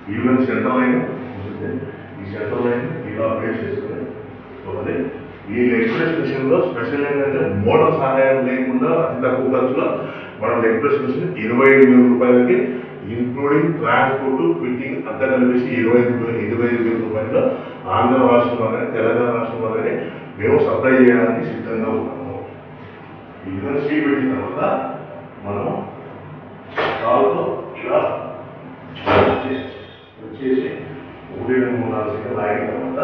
Even centre line ఉంటుంది. ఈ centre line ఇలా బేస్ చేసుకుని ఒకటి ఈ ఎక్స్ప్రెస్ మిషన్ లో స్పెషల్ ఏంటంటే మోటార్ సహాయం లేకుండా అతి తక్కువ ఖర్చులో మనం ఎక్స్ప్రెస్ మిషన్ ఇరవై ఐదు వేల రూపాయలకి ఇంక్లూడింగ్ ట్రాన్స్పోర్ట్ ఫిట్టింగ్ అంతా కలిపేసి ఇరవై ఐదు వేల ఇరవై ఐదు వేల రూపాయలు ఆంధ్ర రాష్ట్రంలో కానీ తెలంగాణ రాష్ట్రంలో కానీ మేము సప్లై చేయడానికి సిద్ధంగా ఉన్నాము ఈ విధంగా సీట్ పెట్టిన తర్వాత మనం కాలుతో ఇలా వచ్చేసి వచ్చేసి ఒకటి రెండు మూడు నాలుగు సెకండ్ లాగిన తర్వాత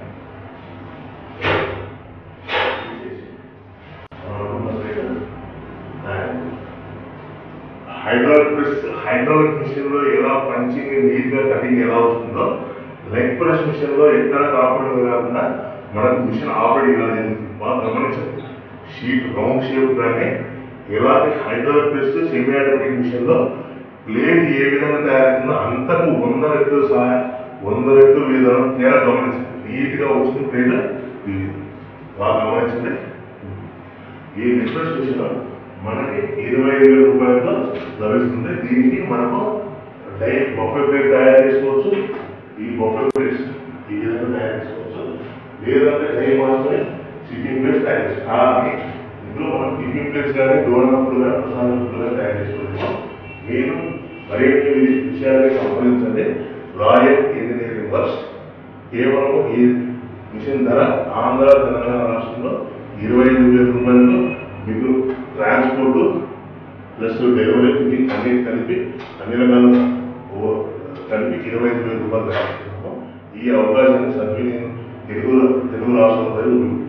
తీసేసి రెండు సెకండ్ లాగండి. హైడ్రాలిక్ ప్రెస్ హైడ్రాలిక్ మిషన్ లో ఎలా పంచింగ్ నీట్ గా కటింగ్ ఎలా వస్తుందో లెగ్ ప్రెస్ మిషన్ లో ఎక్కడ కాపాడు కాకుండా మనకు మిషన్ ఆపరేట్ ఇలా జరుగుతుంది బాగా గమనించండి షీట్ రౌండ్ షేప్ కానీ ఎలాంటి hydraulic press semi automatic machine లో ప్లేట్ ఏ విధంగా తయారవుతుందో అంతకు వంద రెట్లు సహాయం వంద రెట్లు విధానం తేడా గమనించండి నీట్ గా వచ్చిన ప్లేట్ ఇది బాగా గమనించండి ఈ నెక్లెస్ మిషన్ మనకి ఇరవై ఐదు వేల రూపాయలతో లభిస్తుంది దీనికి మనము డై బొఫే ప్లేట్ తయారు చేసుకోవచ్చు ఈ బొఫే ప్లేట్స్ ఈ విధంగా తయారు చేసుకోవచ్చు లేదంటే డై మాత్రమే సిట్టింగ్ ప్లేట్స్ తయారు చేసుకోవచ్చు కానీ ఇందులో మనం టిఫిన్ ప్లేట్స్ కానీ డోనప్పుడు కానీ ప్రసాదప్పుడు కానీ తయారు చేసుకోవచ్చు మీరు మరిన్ని వి- విషయాన్ని సంప్రదించండి రాయల్ ఇంజనీరింగ్ వర్క్స్ కేవలం ఈ మిషన్ ధర ఆంధ్ర తెలంగాణ రాష్ట్రంలో ఇరవై ఐదు వేల రూపాయలతో మీకు ట్రాన్స్పోర్ట్ ప్లస్ డెలివరీ ఫిట్టింగ్ అన్ని కలిపి అన్ని రకాల ఓ- కలిపి ఇరవై ఐదు వేల రూపాయలు తయారు చేస్తున్నాము ఈ అవకాశాన్ని సద్వినియోగం తెలుగు తెలుగు రాష్ట్రాల ప్రజలు